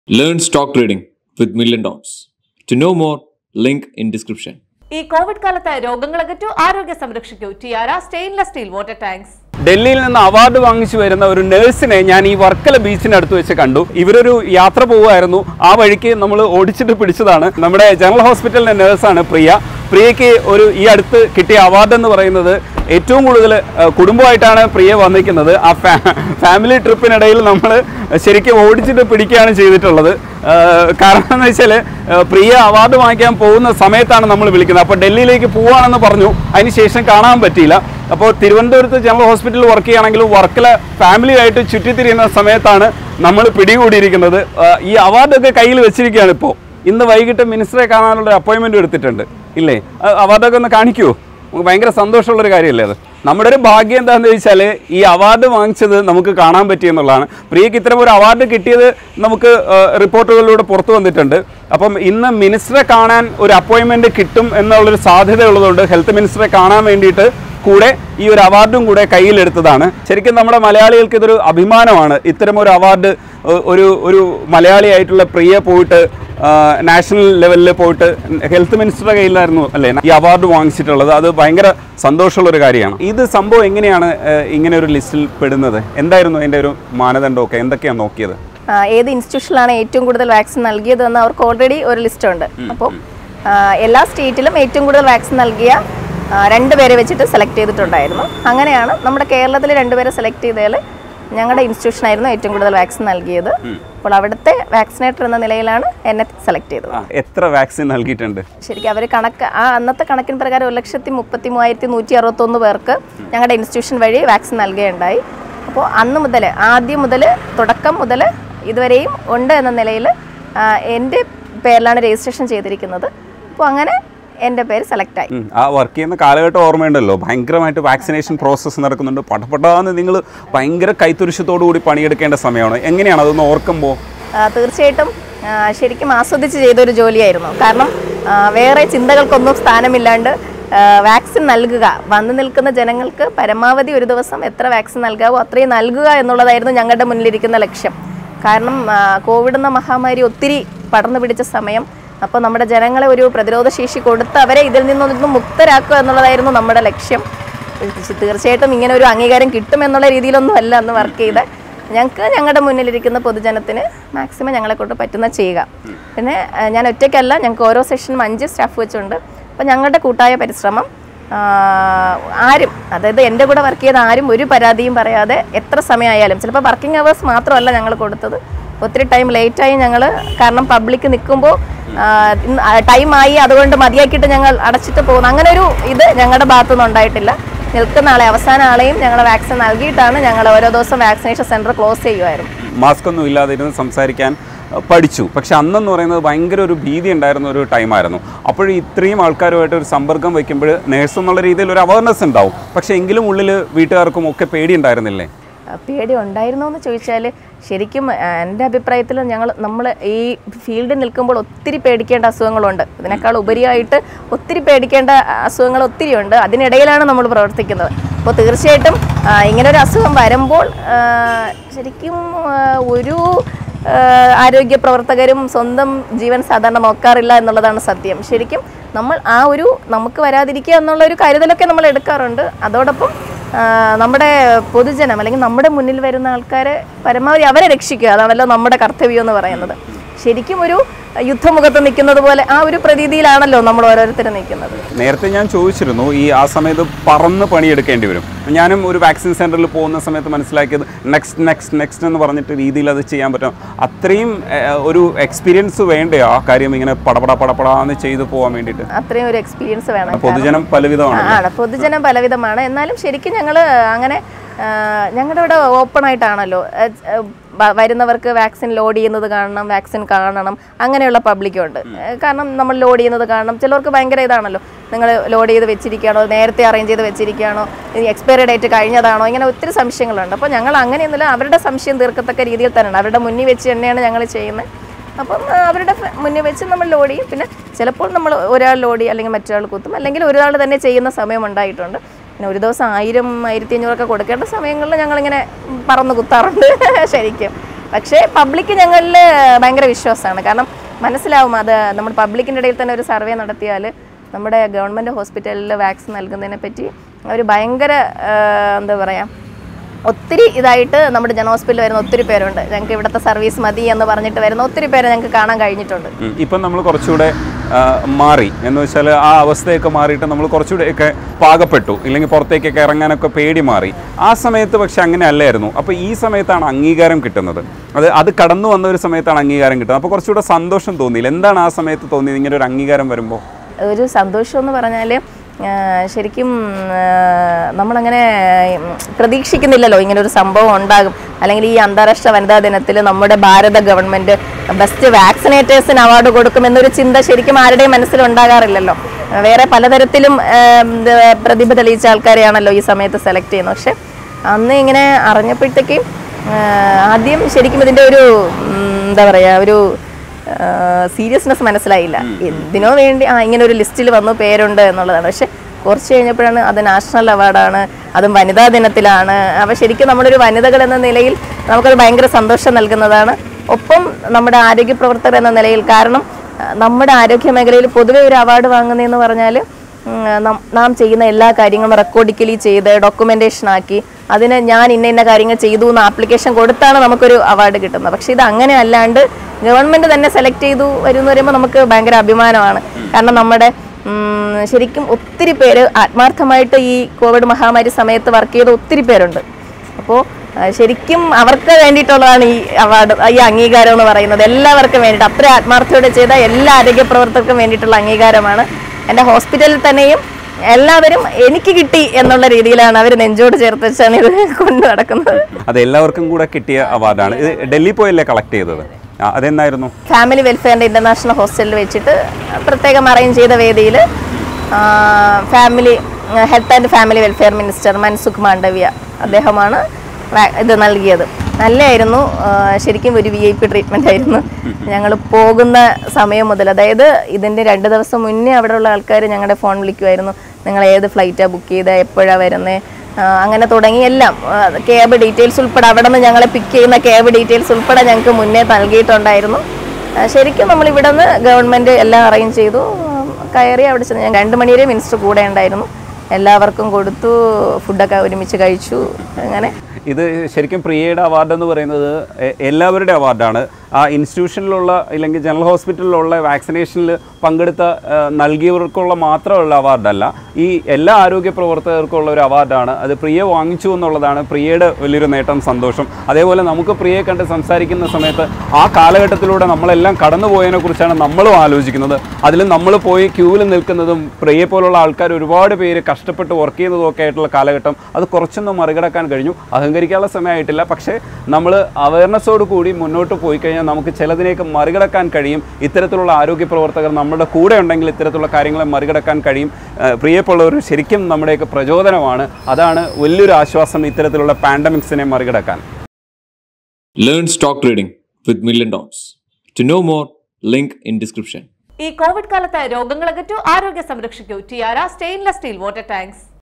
Learn stock trading with Million Dots. To know more, link in description. ഈ covid കാലത്ത് രോഗങ്ങളകറ്റു ആരോഗ്യ സംരക്ഷിക്കൂ Tiara stainless steel water tanks ഡൽഹിയിൽ നിന്ന് അവാർഡ് വാങ്ങിച്ചു വരുന്ന ഒരു നഴ്സിനെ ഞാൻ ഈ വർക്കല ബീച്ചിന് അടുത്ത് വെച്ച് കണ്ടു ഇവരൊരു യാത്ര പോവുമായിരുന്നു ആ വഴിക്ക് നമ്മൾ ഓടിച്ചിട്ട് പിടിച്ചതാണ് നമ്മുടെ ജനറൽ ഹോസ്പിറ്റലിലെ നഴ്സാണ് പ്രിയ പ്രിയയ്ക്ക് ഒരു ഈ അടുത്ത് കിട്ടിയ അവാർഡ് എന്ന് പറയുന്നത് ഏറ്റവും കൂടുതൽ ആ, കുടുംബമായിട്ടാണ് പ്രിയ വന്നിരിക്കുന്നത് ആ ഫാ ഫാമിലി ട്രിപ്പിനിടയിൽ നമ്മൾ ശരിക്കും ഓടിച്ചിട്ട് പിടിക്കുകയാണ് ചെയ്തിട്ടുള്ളത് ആ, കാരണം എന്ന് വെച്ചാൽ പ്രിയ അവാർഡ് വാങ്ങിക്കാൻ പോകുന്ന സമയത്താണ് നമ്മൾ വിളിക്കുന്നത് അപ്പോൾ ഡൽഹിയിലേക്ക് പോവാണെന്ന് പറഞ്ഞു അതിന് ശേഷം കാണാൻ പറ്റിയില്ല അപ്പോൾ തിരുവനന്തപുരത്ത് ജനറൽ ഹോസ്പിറ്റലിൽ വർക്ക് ചെയ്യുകയാണെങ്കിലും വർക്കിൽ ഫാമിലി ആയിട്ട് ചുറ്റിത്തിരിയുന്ന സമയത്താണ് നമ്മൾ പിടികൂടിയിരിക്കുന്നത് ആ, ഈ അവാർഡൊക്കെ കയ്യിൽ വെച്ചിരിക്കുകയാണ് ഇപ്പോൾ ഇന്ന് വൈകിട്ട് മിനിസ്റ്ററെ കാണാനുള്ള അപ്പോയിൻമെൻറ്റ് എടുത്തിട്ടുണ്ട് ഇല്ലേ ആ അവാർഡൊക്കെ ഒന്ന് കാണിക്കുമോ നമുക്ക് ഭയങ്കര സന്തോഷമുള്ളൊരു കാര്യമല്ലേ അത് നമ്മുടെ ഒരു ഭാഗ്യം എന്താണെന്ന് ചോദിച്ചാൽ ഈ അവാർഡ് വാങ്ങിച്ചത് നമുക്ക് കാണാൻ പറ്റിയെന്നുള്ളതാണ് പ്രിയക്ക് ഇത്തരം ഒരു അവാർഡ് കിട്ടിയത് നമുക്ക് ആ, റിപ്പോർട്ടുകളിലൂടെ പുറത്തു വന്നിട്ടുണ്ട് അപ്പം ഇന്ന് മിനിസ്റ്ററെ കാണാൻ ഒരു അപ്പോയിൻമെൻറ്റ് കിട്ടും എന്നുള്ളൊരു സാധ്യത ഉള്ളതുകൊണ്ട് ഹെൽത്ത് മിനിസ്റ്ററെ കാണാൻ വേണ്ടിയിട്ട് കൂടെ ഈ ഒരു അവാർഡും കൂടെ കയ്യിലെടുത്തതാണ് ശരിക്കും നമ്മുടെ മലയാളികൾക്ക് ഇതൊരു അഭിമാനമാണ് ഇത്തരം ഒരു അവാർഡ് ഒ- ഒരു ഒരു മലയാളിയായിട്ടുള്ള പ്രിയ പോയിട്ട് നാഷണൽ ലെവലിൽ പോയിട്ട് ഹെൽത്ത് മിനിസ്റ്ററുടെ കയ്യിലായിരുന്നു അല്ലേ ഈ അവാർഡ് വാങ്ങിച്ചിട്ടുള്ളത് അത് ഭയങ്കര സന്തോഷമുള്ള ഒരു കാര്യമാണ് ഇത് സംഭവം എങ്ങനെയാണ് ആ, ഇങ്ങനെ ഒരു ലിസ്റ്റിൽ പെടുന്നത് എന്തായിരുന്നു അതിൻ്റെ ഒരു മാനദണ്ഡമൊക്കെ എന്തൊക്കെയാണ് നോക്കിയത് ആ, ഏത് ഇൻസ്റ്റിറ്റ്യൂഷനിലാണ് ഏറ്റവും കൂടുതൽ വാക്സിൻ നൽകിയതെന്ന് അവർക്ക് ഓൾറെഡി ഒരു ലിസ്റ്റ് ഉണ്ട് അപ്പോൾ എല്ലാ സ്റ്റേറ്റിലും ഏറ്റവും കൂടുതൽ വാക്സിൻ നൽകിയ ആ, രണ്ട് പേരെ വെച്ചിട്ട് സെലക്ട് ചെയ്തിട്ടുണ്ടായിരുന്നു അങ്ങനെയാണ് നമ്മുടെ കേരളത്തിൽ രണ്ടുപേരെ സെലക്ട് ചെയ്തതിൽ ഞങ്ങളുടെ ഇൻസ്റ്റിറ്റ്യൂഷനായിരുന്നു ഏറ്റവും കൂടുതൽ വാക്സിൻ നൽകിയത് അപ്പോൾ അവിടുത്തെ വാക്സിനേറ്റർ എന്ന നിലയിലാണ് എന്നെ സെലക്ട് ചെയ്തത് ആ, എത്ര വാക്സിൻ നൽകിയിട്ടുണ്ട് ശരിക്കും അവർ കണക്ക് ആ അന്നത്തെ കണക്കിന് പ്രകാരം ഒരു ലക്ഷത്തി മുപ്പത്തി മൂവായിരത്തി നൂറ്റി അറുപത്തൊന്ന് പേർക്ക് ഞങ്ങളുടെ ഇൻസ്റ്റിറ്റ്യൂഷൻ വഴി വാക്സിൻ നൽകുകയുണ്ടായി അപ്പോൾ അന്ന് മുതൽ ആദ്യം മുതൽ തുടക്കം മുതൽ ഇതുവരെയും ഉണ്ട് എന്ന നിലയിൽ എൻ്റെ പേരിലാണ് രജിസ്ട്രേഷൻ ചെയ്തിരിക്കുന്നത് അപ്പോൾ അങ്ങനെ എൻ്റെ പേര് സെലക്റ്റായി ഉം. ആ വർക്ക് ചെയ്യുന്ന കാലഘട്ടം ഓർമ്മയുണ്ടല്ലോ ഭയങ്കരമായിട്ട് വാക്സിനേഷൻ പ്രോസസ്സ് നടക്കുന്നുണ്ട് പടപടാന്ന് നിങ്ങൾ ഭയങ്കര കൈത്തുരുഷത്തോടു കൂടി പണിയെടുക്കേണ്ട സമയമാണ് എങ്ങനെയാണ് അതൊന്ന് ഓർക്കുമ്പോൾ ആ, തീർച്ചയായിട്ടും ആ, ശരിക്കും ആസ്വദിച്ച് ചെയ്തൊരു ജോലിയായിരുന്നു കാരണം ആ, വേറെ ചിന്തകൾക്കൊന്നും സ്ഥാനമില്ലാണ്ട് ആ, വാക്സിൻ നൽകുക വന്നു നിൽക്കുന്ന ജനങ്ങൾക്ക് പരമാവധി ഒരു ദിവസം എത്ര വാക്സിൻ നൽകാവോ അത്രയും നൽകുക എന്നുള്ളതായിരുന്നു ഞങ്ങളുടെ മുന്നിലിരിക്കുന്ന ലക്ഷ്യം കാരണം ആ, കോവിഡ് എന്ന മഹാമാരി ഒത്തിരി പടർന്നു പിടിച്ച സമയം അപ്പോൾ നമ്മുടെ ജനങ്ങളെ ഒരു പ്രതിരോധ ശേഷി കൊടുത്ത് അവരെ ഇതിൽ നിന്നൊന്നും മുക്തരാക്കുക എന്നുള്ളതായിരുന്നു നമ്മുടെ ലക്ഷ്യം തീർച്ചയായിട്ടും ഇങ്ങനെ ഒരു അംഗീകാരം കിട്ടുമെന്നുള്ള രീതിയിലൊന്നും അല്ല അന്ന് വർക്ക് ചെയ്ത് ഞങ്ങൾക്ക് ഞങ്ങളുടെ മുന്നിലിരിക്കുന്ന പൊതുജനത്തിന് മാക്സിമം ഞങ്ങളെ കൊണ്ട് പറ്റുന്ന ചെയ്യുക പിന്നെ ആ, ഞാൻ ഒറ്റയ്ക്കല്ല ഞങ്ങൾക്ക് ഓരോ സെഷനും അഞ്ച് സ്റ്റാഫ് വെച്ചുണ്ട് അപ്പോൾ ഞങ്ങളുടെ കൂട്ടായ പരിശ്രമം ആ, ആരും അതായത് എൻ്റെ കൂടെ വർക്ക് ചെയ്ത ആരും ഒരു പരാതിയും പറയാതെ എത്ര സമയമായാലും ചിലപ്പോൾ വർക്കിംഗ് അവേഴ്സ് മാത്രമല്ല ഞങ്ങൾ കൊടുത്തത് ഒത്തിരി ടൈം ലേറ്റായി ഞങ്ങൾ കാരണം പബ്ലിക് നിൽക്കുമ്പോൾ ടൈമായി അതുകൊണ്ട് മതിയാക്കിയിട്ട് ഞങ്ങൾ അടച്ചിട്ട് പോകുന്നു അങ്ങനെ ഒരു ഇത് ഞങ്ങളുടെ ഭാഗത്തുനിന്ന് ഉണ്ടായിട്ടില്ല നിൽക്കുന്ന ആളെ അവസാന ആളെയും ഞങ്ങൾ വാക്സിൻ നൽകിയിട്ടാണ് ഞങ്ങൾ ഓരോ ദിവസം വാക്സിനേഷൻ സെൻറ്റർ ക്ലോസ് ചെയ്യുമായിരുന്നു മാസ്ക് ഒന്നും ഇല്ലാതെ ഇരുന്ന് സംസാരിക്കാൻ അഹ്, പഠിച്ചു പക്ഷെ അന്നെന്ന് പറയുന്നത് ഭയങ്കര ഒരു ഭീതി ഉണ്ടായിരുന്ന ഒരു ടൈമായിരുന്നു അപ്പോൾ ഇത്രയും ആൾക്കാരുമായിട്ട് ഒരു സമ്പർക്കം വയ്ക്കുമ്പോൾ നേഴ്സ് എന്നുള്ള രീതിയിൽ ഒരു അവയർനെസ് ഉണ്ടാവും പക്ഷെ എങ്കിലും ഉള്ളിൽ വീട്ടുകാർക്കും ഒക്കെ പേടി ഉണ്ടായിരുന്നില്ലേ ആ, പേടി ഉണ്ടായിരുന്നോ എന്ന് ചോദിച്ചാൽ ശരിക്കും ആ, എൻ്റെ അഭിപ്രായത്തിൽ ഞങ്ങൾ നമ്മൾ ഈ ഫീൽഡിൽ നിൽക്കുമ്പോൾ ഒത്തിരി പേടിക്കേണ്ട അസുഖങ്ങളുണ്ട് ഇതിനേക്കാൾ ഉപരിയായിട്ട് ഒത്തിരി പേടിക്കേണ്ട അസുഖങ്ങൾ ഒത്തിരി ഉണ്ട് അതിനിടയിലാണ് നമ്മൾ പ്രവർത്തിക്കുന്നത് അപ്പോൾ തീർച്ചയായിട്ടും ആ, ഇങ്ങനെ ഒരു അസുഖം വരുമ്പോൾ ആ, ശരിക്കും ആ, ഒരു ആ, ആരോഗ്യ പ്രവർത്തകരും സ്വന്തം ജീവൻ സാധാരണ നോക്കാറില്ല എന്നുള്ളതാണ് സത്യം ശരിക്കും നമ്മൾ ആ ഒരു നമുക്ക് വരാതിരിക്കുക എന്നുള്ള ഒരു കരുതലൊക്കെ നമ്മൾ എടുക്കാറുണ്ട് അതോടൊപ്പം ആ, നമ്മുടെ പൊതുജനം അല്ലെങ്കിൽ നമ്മുടെ മുന്നിൽ വരുന്ന ആൾക്കാരെ പരമാവധി അവരെ രക്ഷിക്കുക അതാണല്ലോ നമ്മുടെ കർത്തവ്യം എന്ന് പറയുന്നത് ശരിക്കും ഒരു യുദ്ധമുഖത്ത് നിൽക്കുന്നത് പോലെ ആ ഒരു പ്രതീതിയിലാണല്ലോ നമ്മൾ ഓരോരുത്തരും നിൽക്കുന്നത് നേരത്തെ ഞാൻ ചോദിച്ചിരുന്നു ഈ ആ സമയത്ത് പറന്ന് പണിയെടുക്കേണ്ടി വരും ഞാനും ഒരു വാക്സിൻ സെൻറ്ററിൽ പോകുന്ന സമയത്ത് മനസ്സിലാക്കിയത് നെക്സ്റ്റ് നെക്സ്റ്റ് നെക്സ്റ്റ് എന്ന് പറഞ്ഞിട്ട് രീതിയിൽ അത് ചെയ്യാൻ പറ്റും അത്രയും ഏഹ്, ഒരു എക്സ്പീരിയൻസ് വേണ്ടേ ആ കാര്യം ഇങ്ങനെ പടപട പടപടാന്ന് ചെയ്ത് പോകാൻ വേണ്ടിയിട്ട് അത്രയും ഒരു എക്സ്പീരിയൻസ് വേണം പൊതുജനം പലവിധമാണ് ആണ് പൊതുജനം പലവിധമാണ് എന്നാലും ശരിക്കും ഞങ്ങൾ അങ്ങനെ ആ, ഞങ്ങളുടെ ഇവിടെ ഓപ്പൺ ആയിട്ടാണല്ലോ ആ, ആ, വ- വരുന്നവർക്ക് വാക്സിൻ ലോഡ് ചെയ്യുന്നത് കാണണം വാക്സിൻ കാണണം അങ്ങനെയുള്ള പബ്ലിക്കും ഉണ്ട് ഏ, കാരണം നമ്മൾ ലോഡ് ചെയ്യുന്നത് കാണണം ചിലർക്ക് ഭയങ്കര ഇതാണല്ലോ നിങ്ങൾ ലോഡ് ചെയ്ത് വെച്ചിരിക്കുകയാണോ നേരത്തെ അറേഞ്ച് ചെയ്ത് വെച്ചിരിക്കുകയാണോ എക്സ്പയറി ഡേറ്റ് കഴിഞ്ഞതാണോ ഇങ്ങനെ ഒത്തിരി സംശയങ്ങളുണ്ട് അപ്പോൾ ഞങ്ങൾ അങ്ങനെയൊന്നുമില്ല അവരുടെ സംശയം തീർക്കത്തക്ക രീതിയിൽ തന്നെയാണ് അവരുടെ മുന്നിൽ വെച്ച് തന്നെയാണ് ഞങ്ങൾ ചെയ്യുന്നത് അപ്പം ആ, അവരുടെ ഫ- മുന്നിൽ വെച്ച് നമ്മൾ ലോഡ് ചെയ്യും പിന്നെ ചിലപ്പോൾ നമ്മൾ ഒരാൾ ലോഡ് ചെയ്യും അല്ലെങ്കിൽ മറ്റൊരാൾ കുത്തും അല്ലെങ്കിൽ ഒരാൾ തന്നെ ചെയ്യുന്ന സമയം ഉണ്ടായിട്ടുണ്ട് പിന്നെ ഒരു ദിവസം ആയിരം ആയിരത്തി അഞ്ഞൂറൊക്കെ കൊടുക്കേണ്ട സമയങ്ങളിൽ ഞങ്ങളിങ്ങനെ പറന്ന് കുത്താറുണ്ട് ശരിക്കും പക്ഷേ പബ്ലിക് ഞങ്ങളിൽ ഭയങ്കര വിശ്വാസമാണ് കാരണം മനസ്സിലാവും അത് നമ്മുടെ പബ്ലിക്കിൻ്റെ ഇടയിൽ തന്നെ ഒരു സർവേ നടത്തിയാൽ നമ്മുടെ ഗവൺമെൻറ് ഹോസ്പിറ്റലിൽ വാക്സിൻ നൽകുന്നതിനെ പറ്റി അവർ ഭയങ്കര ആ, എന്താ പറയുക ഒത്തിരി ഇതായിട്ട് നമ്മുടെ ജന ഹോസ്പിറ്റലിൽ വരുന്ന ഒത്തിരി പേരുണ്ട് ഞങ്ങൾക്ക് ഇവിടുത്തെ സർവീസ് മതി എന്ന് പറഞ്ഞിട്ട് വരുന്ന ഒത്തിരി പേരെ ഞങ്ങൾക്ക് കാണാൻ കഴിഞ്ഞിട്ടുണ്ട് ഉം. ഇപ്പം നമ്മൾ കുറച്ചുകൂടെ ആ, മാറി എന്ന് വെച്ചാൽ ആ അവസ്ഥയൊക്കെ മാറിയിട്ട് നമ്മൾ കുറച്ചുകൂടെയൊക്കെ പാകപ്പെട്ടു ഇല്ലെങ്കിൽ പുറത്തേക്കൊക്കെ ഇറങ്ങാനൊക്കെ പേടി മാറി ആ സമയത്ത് പക്ഷെ അങ്ങനെ അല്ലായിരുന്നു അപ്പോൾ ഈ സമയത്താണ് അംഗീകാരം കിട്ടുന്നത് അത് അത് കടന്നു വന്ന ഒരു സമയത്താണ് അംഗീകാരം കിട്ടുന്നത് അപ്പോൾ കുറച്ചുകൂടെ സന്തോഷം തോന്നിയില്ല എന്താണ് ആ സമയത്ത് തോന്നിയത് ഇങ്ങനെ ഒരു അംഗീകാരം വരുമ്പോൾ ഒരു സന്തോഷം എന്ന് പറഞ്ഞാൽ ശരിക്കും ആ, നമ്മളങ്ങനെ ഉം, പ്രതീക്ഷിക്കുന്നില്ലല്ലോ ഇങ്ങനെ ഒരു സംഭവം ഉണ്ടാകും അല്ലെങ്കിൽ ഈ അന്താരാഷ്ട്ര വനിതാ ദിനത്തിൽ നമ്മുടെ ഭാരത ഗവൺമെൻറ് ബെസ്റ്റ് വാക്സിനേറ്റേഴ്സിന് അവാർഡ് കൊടുക്കുമെന്നൊരു ചിന്ത ശരിക്കും ആരുടെയും മനസ്സിൽ ഉണ്ടാകാറില്ലല്ലോ വേറെ പലതരത്തിലും ആ, എന്ത് പ്രതിഭ തെളിയിച്ച ആൾക്കാരെയാണല്ലോ ഈ സമയത്ത് സെലക്ട് ചെയ്യുന്നത് പക്ഷെ അന്ന് ഇങ്ങനെ അറിഞ്ഞപ്പോഴത്തേക്കും ആ, ആദ്യം ശരിക്കും ഇതിൻ്റെ ഒരു ഉം, എന്താ പറയുക ഒരു സീരിയസ്നെസ് മനസ്സിലായില്ല എന്തിനോ വേണ്ടി ആ ഇങ്ങനെ ഒരു ലിസ്റ്റിൽ വന്നു പേരുണ്ട് എന്നുള്ളതാണ് പക്ഷെ കുറച്ച് കഴിഞ്ഞപ്പോഴാണ് അത് നാഷണൽ അവാർഡാണ് അതും വനിതാ ദിനത്തിലാണ് അപ്പോൾ ശരിക്കും നമ്മളൊരു വനിതകൾ എന്ന നിലയിൽ നമുക്കത് ഭയങ്കര സന്തോഷം നൽകുന്നതാണ് ഒപ്പം നമ്മുടെ ആരോഗ്യ പ്രവർത്തകർ എന്ന നിലയിൽ കാരണം ആ, നമ്മുടെ ആരോഗ്യ മേഖലയിൽ പൊതുവെ ഒരു അവാർഡ് വാങ്ങുന്നതെന്ന് പറഞ്ഞാൽ ഉം, നം- നാം ചെയ്യുന്ന എല്ലാ കാര്യങ്ങളും റെക്കോർഡിക്കലി ചെയ്ത് ഡോക്യുമെന്റേഷൻ ആക്കി അതിന് ഞാൻ ഇന്ന ഇന്ന കാര്യങ്ങൾ ചെയ്തു എന്ന് ആപ്ലിക്കേഷൻ കൊടുത്താണ് നമുക്കൊരു അവാർഡ് കിട്ടുന്നത് പക്ഷെ ഇത് അങ്ങനെ അല്ലാണ്ട് ഗവൺമെന്റ് തന്നെ സെലക്ട് ചെയ്തു വരും എന്ന് പറയുമ്പോൾ നമുക്ക് ഭയങ്കര അഭിമാനമാണ് കാരണം നമ്മുടെ ഉം, ശരിക്കും ഒത്തിരി പേര് ആത്മാർത്ഥമായിട്ട് ഈ കോവിഡ് മഹാമാരി സമയത്ത് വർക്ക് ചെയ്ത ഒത്തിരി പേരുണ്ട് അപ്പോൾ ശരിക്കും അവർക്ക് വേണ്ടിയിട്ടുള്ളതാണ് ഈ അവാർഡ് ഈ അംഗീകാരം എന്ന് പറയുന്നത് എല്ലാവർക്കും വേണ്ടിയിട്ട് അത്ര ആത്മാർത്ഥയോടെ ചെയ്ത എല്ലാ ആരോഗ്യ പ്രവർത്തകർക്കും വേണ്ടിയിട്ടുള്ള അംഗീകാരമാണ് എൻ്റെ ഹോസ്പിറ്റലിൽ തന്നെയും എല്ലാവരും എനിക്ക് കിട്ടി എന്നുള്ള രീതിയിലാണ് അവർ നെഞ്ചോട് ചേർത്ത് വെച്ചാണ് ഇത് കൊണ്ടു നടക്കുന്നത് അത് എല്ലാവർക്കും കൂടെ കിട്ടിയ അവാർഡാണ് ഇത് ഡൽഹി പോയല്ലേ കളക്ട് ചെയ്തത് ആ, അതെന്നായിരുന്നു ഫാമിലി വെൽഫെയറിൻ്റെ ഇൻ്റർനാഷണൽ ഹോസ്റ്റലിൽ വെച്ചിട്ട് പ്രത്യേകം അറേഞ്ച് ചെയ്ത വേദിയിൽ family health and family welfare minister Mansukh Mandaviya അദ്ദേഹമാണ് വാ- ഇത് നൽകിയത് നല്ലതായിരുന്നു ആ, ശരിക്കും ഒരു വി ഐ പി ട്രീറ്റ്മെൻ്റ് ആയിരുന്നു ഞങ്ങൾ പോകുന്ന സമയം മുതൽ അതായത് ഇതിൻ്റെ രണ്ട് ദിവസം മുന്നേ അവിടെയുള്ള ആൾക്കാർ ഞങ്ങളുടെ ഫോൺ വിളിക്കുമായിരുന്നു നിങ്ങൾ ഏത് ഫ്ലൈറ്റാണ് ബുക്ക് ചെയ്തത് എപ്പോഴാണ് വരുന്നത് അങ്ങനെ തുടങ്ങി എല്ലാം ക്യാബ് ഡീറ്റെയിൽസ് ഉൾപ്പെടെ അവിടെ നിന്ന് ഞങ്ങളെ പിക്ക് ചെയ്യുന്ന ക്യാബ് ഡീറ്റെയിൽസ് ഉൾപ്പെടെ ഞങ്ങൾക്ക് മുന്നേ നൽകിയിട്ടുണ്ടായിരുന്നു ആ, ശരിക്കും നമ്മൾ ഇവിടെ നിന്ന് ഗവൺമെൻറ് എല്ലാം അറേഞ്ച് ചെയ്തു ഉം, കയറി അവിടെ ചെന്ന് ഞാൻ രണ്ട് മണി വരെ മിനിസ്റ്റർ കൂടെ ഉണ്ടായിരുന്നു എല്ലാവർക്കും കൊടുത്തു ഫുഡൊക്കെ ഒരുമിച്ച് കഴിച്ചു അങ്ങനെ ഇത് ശരിക്കും പ്രിയയുടെ അവാർഡ് എന്ന് പറയുന്നത് എ- എല്ലാവരുടെ അവാർഡാണ് ആ ഇൻസ്റ്റിറ്റ്യൂഷനിലുള്ള ഇല്ലെങ്കിൽ ജനറൽ ഹോസ്പിറ്റലിലുള്ള വാക്സിനേഷനിൽ പങ്കെടുത്ത ആ, നൽകിയവർക്കുള്ള മാത്രമുള്ള അവാർഡല്ല ഈ എല്ലാ ആരോഗ്യ പ്രവർത്തകർക്കുള്ള ഒരു അവാർഡാണ് അത് പ്രിയ വാങ്ങിച്ചു എന്നുള്ളതാണ് പ്രിയയുടെ വലിയൊരു നേട്ടം സന്തോഷം അതേപോലെ നമുക്ക് പ്രിയയെ കണ്ട് സംസാരിക്കുന്ന സമയത്ത് ആ കാലഘട്ടത്തിലൂടെ നമ്മളെല്ലാം കടന്നുപോയതിനെ കുറിച്ചാണ് നമ്മളും ആലോചിക്കുന്നത് അതിൽ നമ്മൾ പോയി ക്യൂവിൽ നിൽക്കുന്നതും പ്രിയെ പോലുള്ള ആൾക്കാർ ഒരുപാട് പേര് കഷ്ടപ്പെട്ട് വർക്ക് ചെയ്യുന്നതും ഒക്കെ ആയിട്ടുള്ള കാലഘട്ടം അത് കുറച്ചൊന്നും മറികടക്കാൻ കഴിഞ്ഞു അഹങ്കരിക്കാനുള്ള സമയമായിട്ടില്ല പക്ഷേ നമ്മൾ അവയർനെസ്സോട് കൂടി മുന്നോട്ട് പോയി കഴിഞ്ഞാൽ നമുക്ക് ചിലതിനെയൊക്കെ മറികടക്കാൻ കഴിയും ഇത്തരത്തിലുള്ള ആരോഗ്യ പ്രവർത്തകർ നമ്മുടെ കൂടെ ഉണ്ടെങ്കിൽ ഇത്തരത്തിലുള്ള കാര്യങ്ങളെ മറികടക്കാൻ കഴിയും ഏഹ് പ്രിയപ്പുള്ളവർ ശരിക്കും നമ്മുടെയൊക്കെ പ്രചോദനമാണ് അതാണ് വലിയൊരു ആശ്വാസം ഇത്തരത്തിലുള്ള പാൻഡമിക്സിനെ മറികടക്കാൻ Learn stock trading with Million Dots. To know more, link in description. ഈ കോവിഡ് കാലത്ത് രോഗങ്ങൾ അകറ്റൂ ആരോഗ്യം സംരക്ഷിക്കൂ Tiara stainless steel water tanks